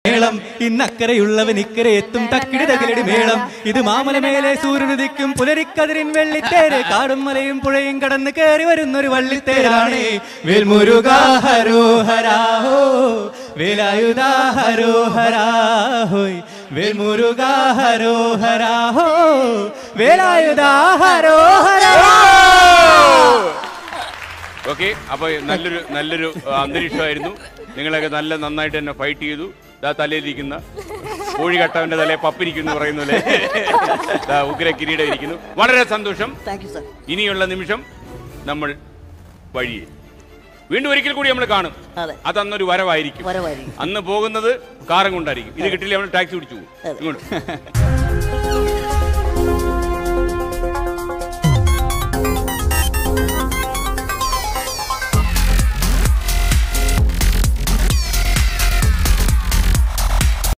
മേളം ഇന്നക്കരയുള്ളവൻ ഇക്കരെ എത്തും തക്കിടി തകിലടി മേളം ഇത് മാമലമേലെ സൂര്യനുദിക്കും പുലരിക്കതിരിൻ വെള്ളിത്തേര് കാടും മലയും പുഴയും കടന്ന് കയറി വരുന്നൊരു വള്ളിത്തേരാണ് വേൽമുരുകാ ഹരോഹരാഹോ വേലായുധാ ഹരോഹരാഹോയ് വേൽമുരുകാ ഹരോഹരാഹോ വേലായുധാ ഹരോഹരാ ഓക്കെ അപ്പൊ നല്ലൊരു നല്ലൊരു ആ, അന്തരീക്ഷമായിരുന്നു നിങ്ങളൊക്കെ നല്ല നന്നായിട്ട് തന്നെ ഫൈറ്റ് ചെയ്തു ദാ തലയിലിരിക്കുന്ന കോഴികട്ടവന്റെ തലയെ പപ്പിരിക്കുന്നു പറയുന്ന പോലെ ദാ ഉഗ്ര കിരീടം ഇരിക്കുന്നു വളരെ സന്തോഷം താങ്ക് യു സർ ഇനിയുള്ള നിമിഷം നമ്മൾ വഴിയെ വീണ്ടും ഒരിക്കൽ കൂടി നമ്മൾ കാണും അതെ. അത് അന്നൊരു വരവായിരിക്കും വരവായിരിക്കും. അന്ന് പോകുന്നത് കാറും കൊണ്ടായിരിക്കും ഇത് കിട്ടില്ല നമ്മൾ ടാക്സി പിടിച്ചു പോകും അതെ. ഇങ്ങോട്ട്